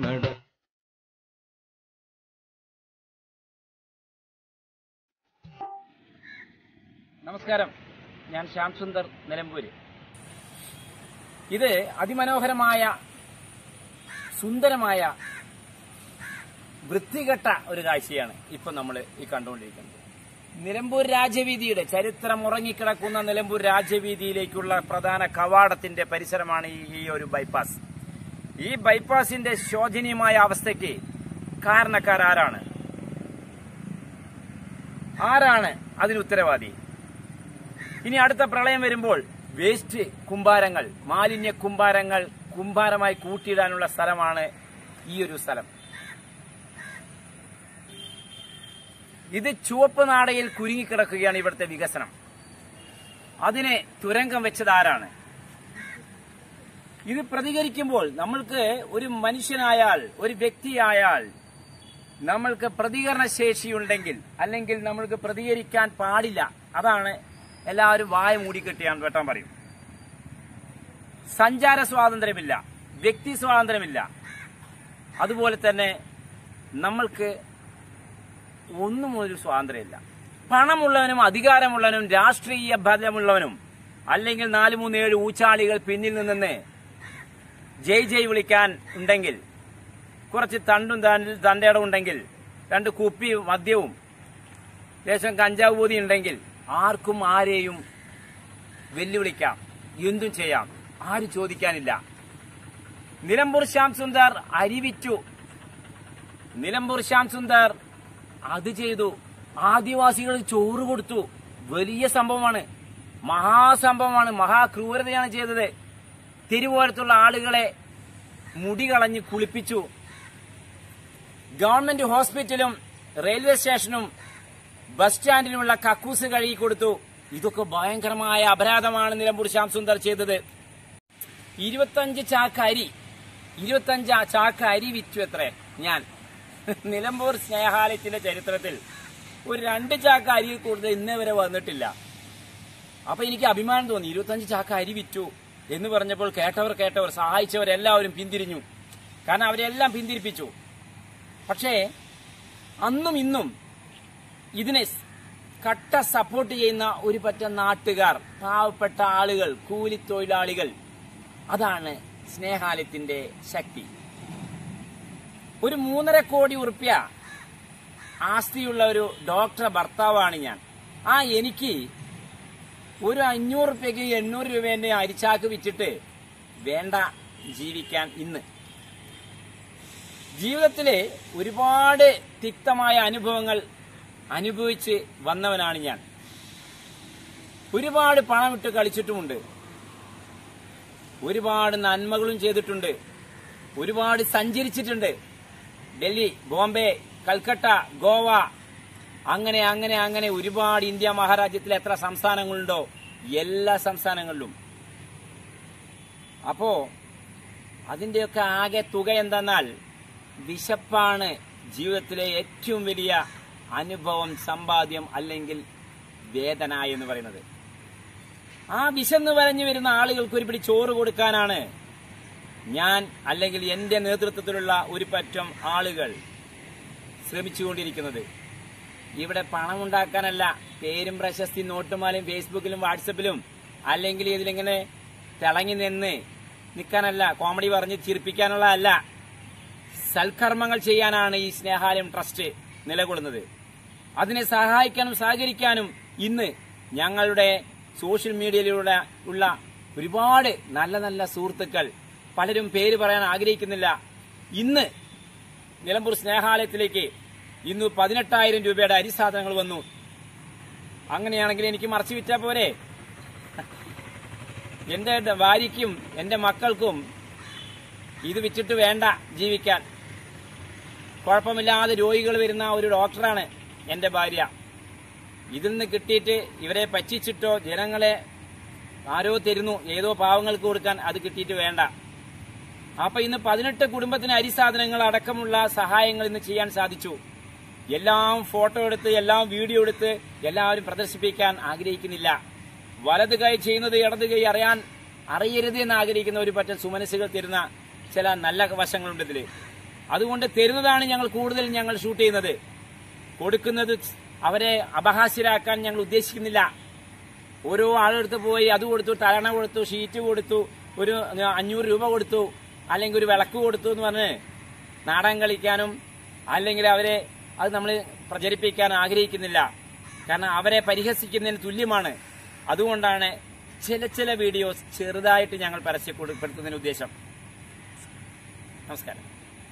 നട നമസ്കാരം ഞാൻ ശ്യാം സുന്ദർ നിലമ്പൂര് ഇത് അതിമനോഹരമായ സുന്ദരമായ വൃത്തികെട്ട ഒരു കാഴ്ചയാണ് ഇപ്പൊ നമ്മൾ ഈ കണ്ടുകൊണ്ടിരിക്കുന്നത് നിലമ്പൂർ രാജവീതിയുടെ ചരിത്രം ഉറങ്ങിക്കിടക്കുന്ന നിലമ്പൂർ രാജവീതിയിലേക്കുള്ള പ്രധാന കവാടത്തിന്റെ പരിസരമാണ് ഈ ഈ ഒരു ബൈപ്പാസ് ഈ ബൈപ്പാസിന്റെ ശോചനീയമായ അവസ്ഥയ്ക്ക് കാരണക്കാരാരാണ് ആരാണ് അതിന് ഉത്തരവാദി ഇനി അടുത്ത പ്രളയം വരുമ്പോൾ വേസ്റ്റ് കുമ്പാരങ്ങൾ മാലിന്യ കുമ്പാരങ്ങൾ കുമ്പാരമായി കൂട്ടിയിടാനുള്ള സ്ഥലമാണ് ഈ ഒരു സ്ഥലം ഇത് ചുവപ്പ് നാടയിൽ കുരുങ്ങിക്കിടക്കുകയാണ് ഇവിടുത്തെ വികസനം അതിനെ തുരങ്കം വെച്ചത് ആരാണ് ഇത് പ്രതികരിക്കുമ്പോൾ നമ്മൾക്ക് ഒരു മനുഷ്യനായാൽ ഒരു വ്യക്തിയായാൽ നമ്മൾക്ക് പ്രതികരണ ശേഷിയുണ്ടെങ്കിൽ അല്ലെങ്കിൽ നമ്മൾക്ക് പ്രതികരിക്കാൻ പാടില്ല അതാണ് എല്ലാവരും വായ മൂടിക്കെട്ടിയാണ് വെട്ടാൻ പറയും സഞ്ചാര സ്വാതന്ത്ര്യമില്ല വ്യക്തി സ്വാതന്ത്ര്യമില്ല അതുപോലെ തന്നെ നമ്മൾക്ക് ഒന്നും ഒരു സ്വാതന്ത്ര്യമില്ല പണമുള്ളവനും അധികാരമുള്ളവനും രാഷ്ട്രീയ ബലമുള്ളവനും അല്ലെങ്കിൽ നാല് മൂന്ന് ഏഴ് ഊച്ചാളികൾ പിന്നിൽ നിന്ന് ജയ് ജയ് വിളിക്കാൻ ഉണ്ടെങ്കിൽ കുറച്ച് തണ്ടും തണ്ട- തണ്ടയുടെ ഉണ്ടെങ്കിൽ രണ്ട് കുപ്പി മദ്യവും ലേശം കഞ്ചാവ് പൂതി ഉണ്ടെങ്കിൽ ആർക്കും ആരെയും വെല്ലുവിളിക്കാം എന്തും ചെയ്യാം ആരും ചോദിക്കാനില്ല നിലമ്പൂർ ശ്യാം സുന്ദർ അരിവിറ്റു നിലമ്പൂർ ശ്യാം സുന്ദർ അത് ചെയ്തു ആദിവാസികൾ ചോറ് കൊടുത്തു വലിയ സംഭവമാണ് മഹാസംഭവമാണ് മഹാക്രൂരതയാണ് ചെയ്തത് തിരുവോരത്തുള്ള ആളുകളെ മുടി കളഞ്ഞ് കുളിപ്പിച്ചു ഗവൺമെന്റ് ഹോസ്പിറ്റലും റെയിൽവേ സ്റ്റേഷനും ബസ് സ്റ്റാൻഡിനുമുള്ള കക്കൂസ് കഴുകി കൊടുത്തു ഇതൊക്കെ ഭയങ്കരമായ അപരാധമാണ് നിലമ്പൂർ ശ്യാം സുന്ദർ ചെയ്തത് ഇരുപത്തഞ്ച് ചാക്ക് അരി ഇരുപത്തഞ്ച് ചാക്ക് അരി വിറ്റു എത്രേ ഞാൻ നിലമ്പൂർ സ്നേഹാലയത്തിന്റെ ചരിത്രത്തിൽ ഒരു രണ്ട് ചാക്ക് അരി കൂടുതൽ ഇന്നേ വരെ വന്നിട്ടില്ല അപ്പൊ എനിക്ക് അഭിമാനം തോന്നി ഇരുപത്തഞ്ച് ചാക്ക് അരി വിറ്റു എന്ന് പറഞ്ഞപ്പോൾ കേട്ടവർ കേട്ടവർ സഹായിച്ചവരെല്ലാവരും പിന്തിരിഞ്ഞു കാരണം അവരെല്ലാം പിന്തിരിപ്പിച്ചു പക്ഷേ അന്നും ഇന്നും ഇതിനെ സ് കട്ട സപ്പോർട്ട് ചെയ്യുന്ന ഒരു പറ്റം നാട്ടുകാർ പാവപ്പെട്ട ആളുകൾ കൂലിത്തൊഴിലാളികൾ അതാണ് സ്നേഹാലയത്തിന്റെ ശക്തി ഒരു മൂന്നര കോടി ഉറുപ്യ ആസ്തിയുള്ള ഒരു ഡോക്ടറെ ഭർത്താവാണ് ഞാൻ ആ എനിക്ക് ഒരു അഞ്ഞൂറ് റുപ്യക്ക് എണ്ണൂറ് രൂപേന്റെ അരിച്ചാക്ക് വിറ്റിട്ട് വേണ്ട ജീവിക്കാൻ ഇന്ന് ജീവിതത്തിലെ ഒരുപാട് തിക്തമായ അനുഭവങ്ങൾ അനുഭവിച്ച് വന്നവനാണ് ഞാൻ ഒരുപാട് പണമിട്ട് കളിച്ചിട്ടുമുണ്ട് ഒരുപാട് നന്മകളും ചെയ്തിട്ടുണ്ട് ഒരുപാട് സഞ്ചരിച്ചിട്ടുണ്ട് ഡൽഹി ബോംബെ കൽക്കട്ട ഗോവ അങ്ങനെ അങ്ങനെ അങ്ങനെ ഒരുപാട് ഇന്ത്യ മഹാരാജ്യത്തിൽ എത്ര സംസ്ഥാനങ്ങളുണ്ടോ എല്ലാ സംസ്ഥാനങ്ങളിലും അപ്പോ അതിന്റെയൊക്കെ ആകെ തുക എന്തെന്നാൽ വിശപ്പാണ് ജീവിതത്തിലെ ഏറ്റവും വലിയ അനുഭവം സമ്പാദ്യം അല്ലെങ്കിൽ വേദന എന്ന് പറയുന്നത് ആ വിശന്ന് വരഞ്ഞു വരുന്ന ആളുകൾക്ക് ഒരു പിടി ചോറ് കൊടുക്കാനാണ് ഞാൻ അല്ലെങ്കിൽ എന്റെ നേതൃത്വത്തിലുള്ള ഒരു പറ്റം ആളുകൾ ശ്രമിച്ചുകൊണ്ടിരിക്കുന്നത് ഇവിടെ പണമുണ്ടാക്കാനല്ല പേരും പ്രശസ്തി നോട്ടുമാലും ഫേസ്ബുക്കിലും വാട്സപ്പിലും അല്ലെങ്കിൽ ഇതിലിങ്ങനെ തിളങ്ങി നിന്ന് നിൽക്കാനല്ല കോമഡി പറഞ്ഞ് ചിരിപ്പിക്കാനുള്ള അല്ല സൽക്കർമ്മങ്ങൾ ചെയ്യാനാണ് ഈ സ്നേഹാലയം ട്രസ്റ്റ് നിലകൊള്ളുന്നത് അതിനെ സഹായിക്കാനും സഹകരിക്കാനും ഇന്ന് ഞങ്ങളുടെ സോഷ്യൽ മീഡിയയിലൂടെ ഉള്ള ഒരുപാട് നല്ല നല്ല സുഹൃത്തുക്കൾ പലരും പേര് പറയാൻ ആഗ്രഹിക്കുന്നില്ല ഇന്ന് നിലമ്പൂർ സ്നേഹാലയത്തിലേക്ക് ഇന്ന് പതിനെട്ടായിരം രൂപയുടെ അരിസാധനങ്ങൾ വന്നു അങ്ങനെയാണെങ്കിൽ എനിക്ക് മറച്ചു വിറ്റാ പോരെ എന്റെ ഭാര്യയ്ക്കും എന്റെ മക്കൾക്കും ഇത് വിറ്റിട്ട് വേണ്ട ജീവിക്കാൻ കുഴപ്പമില്ലാതെ രോഗികൾ വരുന്ന ഒരു ഡോക്ടറാണ് എന്റെ ഭാര്യ ഇതിൽ നിന്ന് കിട്ടിയിട്ട് ഇവരെ പറ്റിച്ചിട്ടോ ജനങ്ങളെ ആരോ തരുന്നു ഏതോ പാവങ്ങൾക്ക് കൊടുക്കാൻ അത് കിട്ടിയിട്ട് വേണ്ട അപ്പൊ ഇന്ന് പതിനെട്ട് കുടുംബത്തിന് അരിസാധനങ്ങൾ അടക്കമുള്ള സഹായങ്ങൾ ഇന്ന് ചെയ്യാൻ സാധിച്ചു എല്ലാം ഫോട്ടോ എടുത്ത് എല്ലാം വീഡിയോ എടുത്ത് എല്ലാവരും പ്രദർശിപ്പിക്കാൻ ആഗ്രഹിക്കുന്നില്ല വലത് കൈ ചെയ്യുന്നത് ഇടത് കൈ അറിയാൻ അറിയരുത് എന്ന് ആഗ്രഹിക്കുന്ന ഒരു പറ്റം സുമനസ്സുകൾ തരുന്ന ചില നല്ല വശങ്ങളുണ്ട് ഇതില് അതുകൊണ്ട് തരുന്നതാണ് ഞങ്ങൾ കൂടുതൽ ഞങ്ങൾ ഷൂട്ട് ചെയ്യുന്നത് കൊടുക്കുന്നത് അവരെ അപഹാസ്യരാക്കാൻ ഞങ്ങൾ ഉദ്ദേശിക്കുന്നില്ല ഓരോ ആളെടുത്ത് പോയി അത് കൊടുത്തു തലണ കൊടുത്തു ഷീറ്റ് കൊടുത്തു ഒരു അഞ്ഞൂറ് രൂപ കൊടുത്തു അല്ലെങ്കിൽ ഒരു വിളക്ക് കൊടുത്തു എന്ന് പറഞ്ഞ് നാടകം കളിക്കാനും അല്ലെങ്കിൽ അവരെ അത് നമ്മൾ പ്രചരിപ്പിക്കാൻ ആഗ്രഹിക്കുന്നില്ല കാരണം അവരെ പരിഹസിക്കുന്നതിന് തുല്യമാണ് അതുകൊണ്ടാണ് ചില ചില വീഡിയോസ് ചെറുതായിട്ട് ഞങ്ങൾ പരസ്യപ്പെടുത്തുന്നതിന് ഉദ്ദേശം നമസ്കാരം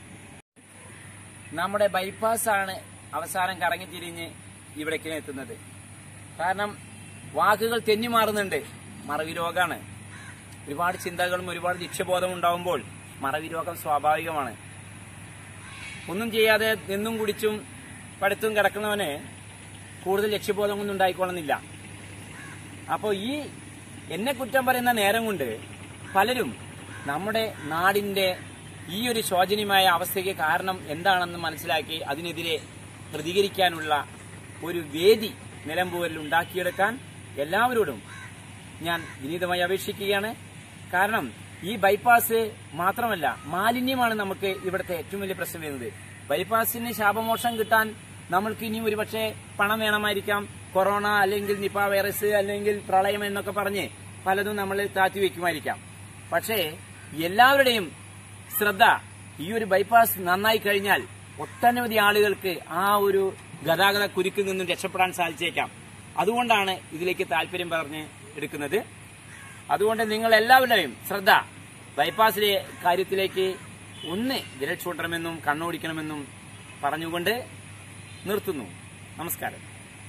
നമ്മുടെ ബൈപ്പാസ് ആണ് അവസാനം കറങ്ങിത്തിരിഞ്ഞ് ഇവിടേക്ക് എത്തുന്നത് കാരണം വാക്കുകൾ തെന്നിമാറുന്നുണ്ട് മറവി രോഗമാണ് ഒരുപാട് ചിന്തകളും ഒരുപാട് ലക്ഷ്യബോധം ഉണ്ടാവുമ്പോൾ മറവി രോഗം സ്വാഭാവികമാണ് ഒന്നും ചെയ്യാതെ നിന്നും കുടിച്ചും പടുത്തും കിടക്കുന്നവന് കൂടുതൽ ലക്ഷ്യബോധമൊന്നും ഉണ്ടായിക്കൊള്ളുന്നില്ല അപ്പോൾ ഈ എന്നെ കുറ്റം പറയുന്ന നേരം കൊണ്ട് പലരും നമ്മുടെ നാടിന്റെ ഈ ഒരു ശോചനീയമായ അവസ്ഥയ്ക്ക് കാരണം എന്താണെന്ന് മനസ്സിലാക്കി അതിനെതിരെ പ്രതികരിക്കാനുള്ള ഒരു വേദി നിലമ്പൂരിൽ ഉണ്ടാക്കിയെടുക്കാൻ എല്ലാവരോടും ഞാൻ വിനീതമായി അപേക്ഷിക്കുകയാണ് കാരണം ഈ ബൈപ്പാസ് മാത്രമല്ല മാലിന്യമാണ് നമുക്ക് ഇവിടുത്തെ ഏറ്റവും വലിയ പ്രശ്നം വരുന്നത് ബൈപ്പാസിന് ശാപമോക്ഷം കിട്ടാൻ നമ്മൾക്ക് ഇനിയും ഒരുപക്ഷെ പണം വേണമായിരിക്കാം കൊറോണ അല്ലെങ്കിൽ നിപ വൈറസ് അല്ലെങ്കിൽ പ്രളയം എന്നൊക്കെ പറഞ്ഞ് പലതും നമ്മൾ താത്തി വെക്കുമായിരിക്കാം പക്ഷേ എല്ലാവരുടെയും ശ്രദ്ധ ഈ ഒരു ബൈപ്പാസ് നന്നായി കഴിഞ്ഞാൽ ഒട്ടനവധി ആളുകൾക്ക് ആ ഒരു ഗതാഗത കുരുക്കിൽ നിന്നും രക്ഷപ്പെടാൻ സാധിച്ചേക്കാം അതുകൊണ്ടാണ് ഇതിലേക്ക് താല്പര്യം പറഞ്ഞ് എടുക്കുന്നത് അതുകൊണ്ട് നിങ്ങൾ എല്ലാവരുടെയും ശ്രദ്ധ ബൈപ്പാസിലെ കാര്യത്തിലേക്ക് ഒന്ന് വിരൽ ചൂണ്ടണമെന്നും കണ്ണോടിക്കണമെന്നും പറഞ്ഞുകൊണ്ട് നിർത്തുന്നു നമസ്കാരം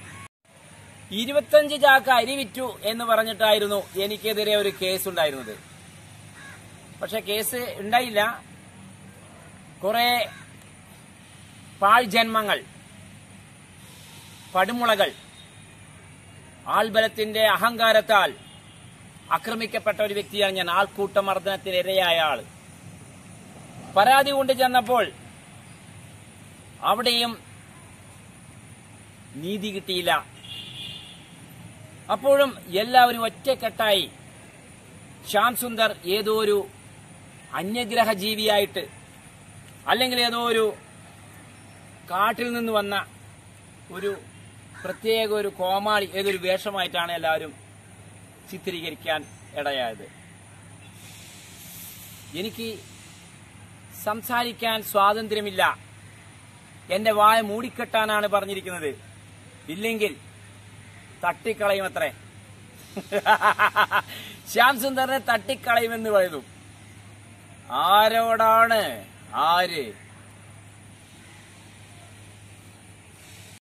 ഇരുപത്തഞ്ച് ചാക്ക് അരി വിറ്റു എന്ന് പറഞ്ഞിട്ടായിരുന്നു എനിക്കെതിരെ ഒരു കേസ് ഉണ്ടായിരുന്നത് പക്ഷെ കേസ് ഉണ്ടായില്ല കുറെ പാഴ്ജന്മങ്ങൾ പടുമുളകൾ ആൾബലത്തിന്റെ അഹങ്കാരത്താൽ ആക്രമിക്കപ്പെട്ട ഒരു വ്യക്തിയാണ് ഞാൻ ആൾക്കൂട്ട മർദ്ദനത്തിന് ഇരയായ ആള് പരാതി കൊണ്ട് ചെന്നപ്പോൾ അവിടെയും നീതി കിട്ടിയില്ല അപ്പോഴും എല്ലാവരും ഒറ്റക്കെട്ടായി ശ്യാം സുന്ദർ ഏതോ ഒരു അന്യഗ്രഹ ജീവിയായിട്ട് അല്ലെങ്കിൽ ഏതോ ഒരു കാട്ടിൽ നിന്ന് വന്ന ഒരു പ്രത്യേക ഒരു കോമാളി ഏതൊരു വേഷമായിട്ടാണ് എല്ലാവരും ചിത്രീകരിക്കാൻ ഇടയായത് എനിക്ക് സംസാരിക്കാൻ സ്വാതന്ത്ര്യമില്ല എന്റെ വായ മൂടിക്കെട്ടാനാണ് പറഞ്ഞിരിക്കുന്നത് ഇല്ലെങ്കിൽ തട്ടിക്കളയുമത്രേ ശ്യാം സുന്ദറിനെ തട്ടിക്കളയുമെന്ന് പറയുന്നു ആരോടാണ് ആര്